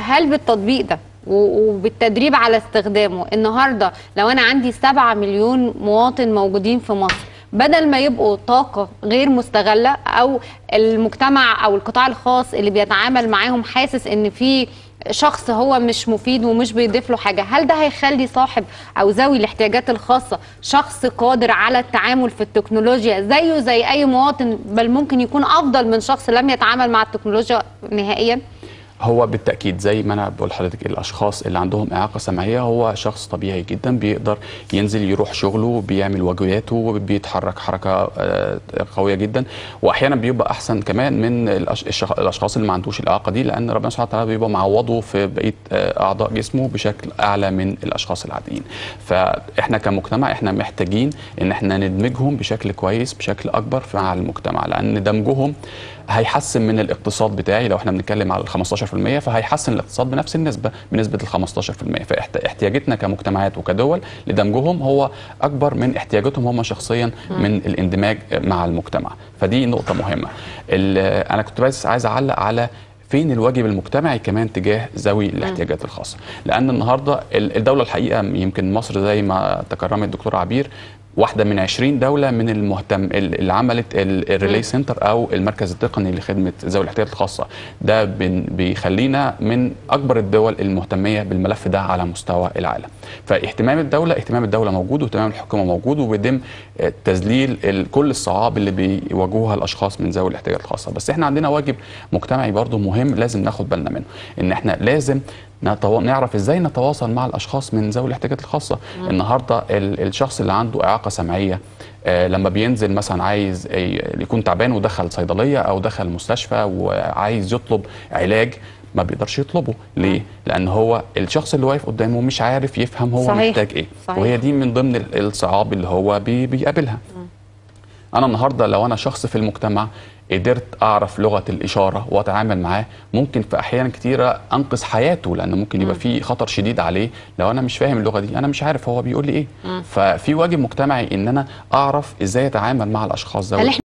هل بالتطبيق ده و- وبالتدريب على استخدامه النهارده لو انا عندي 7 مليون مواطن موجودين في مصر بدل ما يبقوا طاقة غير مستغلة أو المجتمع أو القطاع الخاص اللي بيتعامل معاهم حاسس إن في شخص هو مش مفيد ومش بيضيف له حاجة هل ده هيخلي صاحب أو ذوي الاحتياجات الخاصة شخص قادر على التعامل في التكنولوجيا زيه زي أي مواطن بل ممكن يكون أفضل من شخص لم يتعامل مع التكنولوجيا نهائيا؟ هو بالتاكيد زي ما انا بقول لحضرتك الاشخاص اللي عندهم اعاقه سمعيه هو شخص طبيعي جدا بيقدر ينزل يروح شغله بيعمل واجباته بيتحرك حركه آه، قويه جدا واحيانا بيبقى احسن كمان من الأش- الشخ- الاشخاص اللي ما عندوش الاعاقه دي لان ربنا سبحانه وتعالى بيبقى معوضه في بقيه آه، اعضاء جسمه بشكل اعلى من الاشخاص العاديين فاحنا كمجتمع احنا محتاجين ان احنا ندمجهم بشكل كويس بشكل اكبر مع المجتمع لان دمجهم هيحسن من الاقتصاد بتاعي لو احنا بنتكلم على ال 15% فهيحسن الاقتصاد بنفس النسبه بنسبه ال 15% فاحتياجاتنا كمجتمعات وكدول لدمجهم هو اكبر من احتياجاتهم هم شخصيا من الاندماج مع المجتمع فدي نقطه مهمه ال- انا كنت بس عايز اعلق على فين الواجب المجتمعي كمان تجاه ذوي الاحتياجات الخاصه لان النهارده ال- الدوله الحقيقه يمكن مصر زي ما تكرمت الدكتور عبير واحده من 20 دوله من المهتم اللي عملت ال- الريلي سنتر او المركز التقني لخدمه ذوي الاحتياجات الخاصه ده بن- بيخلينا من اكبر الدول المهتميه بالملف ده على مستوى العالم فاهتمام الدوله اهتمام الدوله موجود واهتمام الحكومه موجود وبيتم آه، تذليل ال- كل الصعاب اللي بيواجهوها الاشخاص من ذوي الاحتياجات الخاصه بس احنا عندنا واجب مجتمعي برضه مهم لازم ناخد بالنا منه ان احنا لازم نتو... نعرف ازاي نتواصل مع الاشخاص من ذوي الاحتياجات الخاصه النهارده ال... الشخص اللي عنده اعاقه سمعيه آه لما بينزل مثلا عايز ي- يكون تعبان ودخل صيدليه او دخل مستشفى وعايز يطلب علاج ما بيقدرش يطلبه ليه لان هو الشخص اللي واقف قدامه مش عارف يفهم هو صحيح. محتاج ايه صحيح. وهي دي من ضمن ال- الصعاب اللي هو بي... بيقابلها انا النهارده لو انا شخص في المجتمع قدرت اعرف لغه الاشاره واتعامل معاه ممكن في احيان كتيره انقذ حياته لان ممكن يبقى في خطر شديد عليه لو انا مش فاهم اللغه دي انا مش عارف هو بيقول لي ايه ففي واجب مجتمعي ان انا اعرف ازاي اتعامل مع الاشخاص ذوي هل